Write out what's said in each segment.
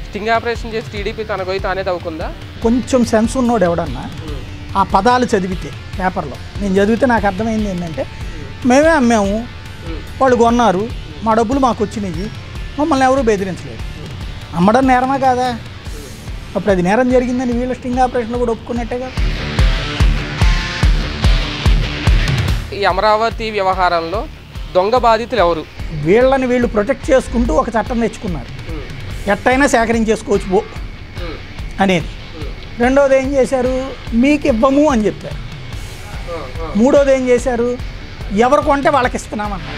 sting operation చేసి TDP తన గొయ్యి తానే తవ్వుకుందా కొంచెం సెన్స్ ఉన్నోడు ఎవడన్నా ఆ పదాలు చదివితే పేపర్లో నేను చదివితే నాకు అర్థమైంది ఏంటంటే మేమే అమ్మాము వాళ్ళు కొన్నారు మా డబ్బులు మాకు వచ్చినాయి మమ్మల్ని ఎవరూ బెదిరించలేదు అమ్మడం నేరమా కాదా అప్పుడు అది నేరం జరిగిందని వీళ్ళ స్టింగ్ ఆపరేషన్లో కూడా ఒప్పుకున్నట్టే కదా ఈ అమరావతి వ్యవహారంలో దొంగ బాధితులు ఎవరు వీళ్ళని వీళ్ళు ప్రొటెక్ట్ చేసుకుంటూ ఒక చట్టం తెచ్చుకున్నారు ఎట్టయినా సేకరించేసుకోవచ్చు పో అనేది రెండోది ఏం చేశారు మీకు ఇవ్వము అని చెప్పారు మూడోది ఏం చేశారు ఎవరు కొంటే వాళ్ళకి ఇస్తున్నామన్నారు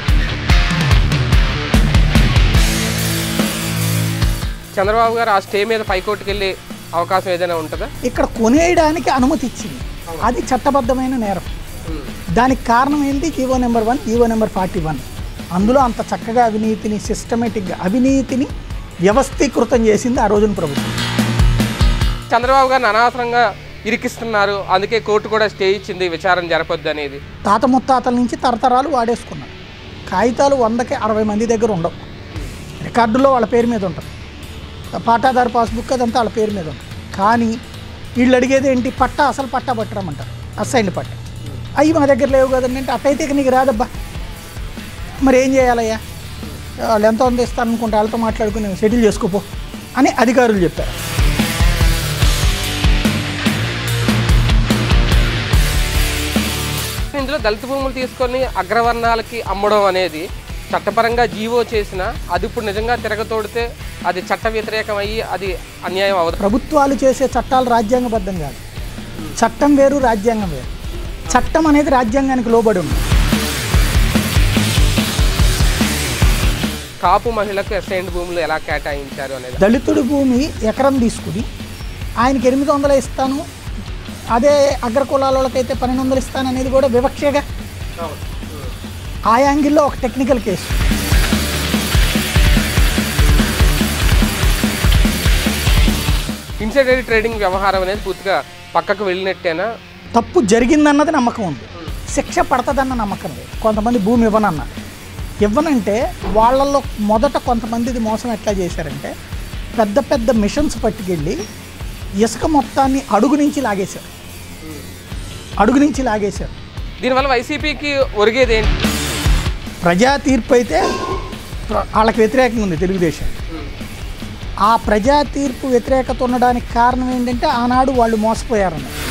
చంద్రబాబు గారు ఆ స్టే మీద పైకోర్టుకు వెళ్ళే అవకాశం ఏదైనా ఉంటుందా ఇక్కడ కొనేయడానికి అనుమతి ఇచ్చింది అది చట్టబద్ధమైన నేరం దానికి కారణం ఏంటి G O number one G O number forty one అందులో అంత చక్కగా అవినీతిని సిస్టమేటిక్గా అవినీతిని వ్యవస్థీకృతం చేసింది ఆ రోజున ప్రభుత్వం చంద్రబాబు గారిని అనవసరంగా ఇరికిస్తున్నారు అందుకే కోర్టు కూడా స్టే ఇచ్చింది విచారణ జరపొద్దు అనేది తాత ముత్తాతల నుంచి తరతరాలు వాడేసుకున్నారు కాగితాలు వందకి అరవై మంది దగ్గర ఉండవు రికార్డుల్లో వాళ్ళ పేరు మీద ఉంటుంది పాటాదారు పాస్బుక్ అదంతా వాళ్ళ పేరు మీద ఉంటుంది కానీ వీళ్ళు అడిగేది ఏంటి పట్టా అసలు పట్టా పట్టరమంటారు అసైన్డ్ పట్టా అయ్యి మా దగ్గర లేవు కదండి అంటే అట్టయితే ఇక నీకు రాదబ్బా మరి ఏం చేయాలయ్యా వాళ్ళు ఎంత ఉంది ఇస్తారనుకుంటే వాళ్ళతో మాట్లాడుకుని సెటిల్ చేసుకోపో అని అధికారులు చెప్పారు ఇందులో దళిత భూములు తీసుకొని అగ్రవర్ణాలకి అమ్మడం అనేది చట్టపరంగా జీవో చేసిన అది ఇప్పుడు నిజంగా తిరగతోడితే అది చట్ట వ్యతిరేకం అయ్యి అది అన్యాయం అవదు ప్రభుత్వాలు చేసే చట్టాలు రాజ్యాంగబద్ధం కాదు చట్టం వేరు రాజ్యాంగం వేరు చట్టం అనేది రాజ్యాంగానికి లోబడి ఉంది కాపు మహిళకు అసైన్డ్ భూములు ఎలా కేటాయించారు అనేది దళితుడి భూమి ఎకరం తీసుకుని ఆయనకి ఎనిమిది వందలు ఇస్తాను అదే అగ్ర కులాల వాళ్ళకైతే పన్నెండు వందలు ఇస్తాను అనేది కూడా వివక్షగా ఆ యాంగిల్లో ఒక టెక్నికల్ కేసు ఇన్సైడర్ ట్రేడింగ్ వ్యవహారం అనేది పూర్తిగా పక్కకు వెళ్ళినట్టేనా తప్పు జరిగిందన్నది నమ్మకం ఉంది శిక్ష పడుతుందన్న నమ్మకం లేదు కొంతమంది భూమి ఇవ్వనన్నారు ఇవ్వనంటే వాళ్ళల్లో మొదట కొంతమందిది మోసం ఎట్లా చేశారంటే పెద్ద పెద్ద మిషన్స్ పట్టుకెళ్ళి ఇసుక మొత్తాన్ని అడుగు నుంచి లాగేశారు అడుగు నుంచి లాగేశారు దీనివల్ల వైసీపీకి ఒరిగేది ఏంటి ప్రజా తీర్పు అయితే ప్ర- వాళ్ళకి వ్యతిరేకంగా ఉంది తెలుగుదేశం ఆ ప్రజా తీర్పు వ్యతిరేకత ఉండడానికి కారణం ఏంటంటే ఆనాడు వాళ్ళు మోసపోయారన్నారు